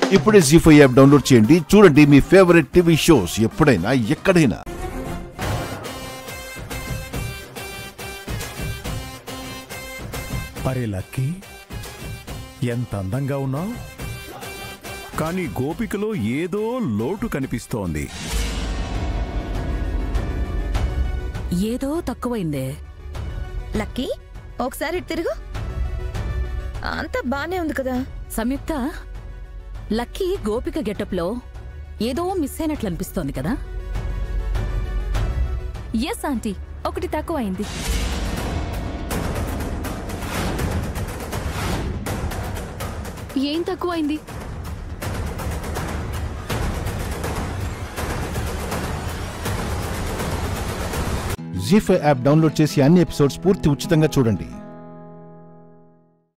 ఇప్పుడే G five app download చేయండి చూడండి మీ ఫేవరెట్ టీవీ షోస్ ఎప్పుడైనా ఎక్కడైనా అరే లక్కీ ఎంత అందంగా ఉన్నావు కానీ గోపికలో ఏదో లోటు కనిపిస్తోంది ఏదో తక్కువైందే లక్కీ ఒకసారి ఇటు తిరుగు అంతా బానే ఉంది కదా సంయుక్త లక్కీ గోపిక గెటప్లో ఏదో మిస్ అయినట్లు అనిపిస్తోంది కదా ఎస్ ఆంటీ ఒకటి తక్కువ అయింది ఏం తక్కువ అయింది జీ ఫైవ్ యాప్ డౌన్లోడ్ చేసి అన్ని ఎపిసోడ్స్ పూర్తి ఉచితంగా చూడండి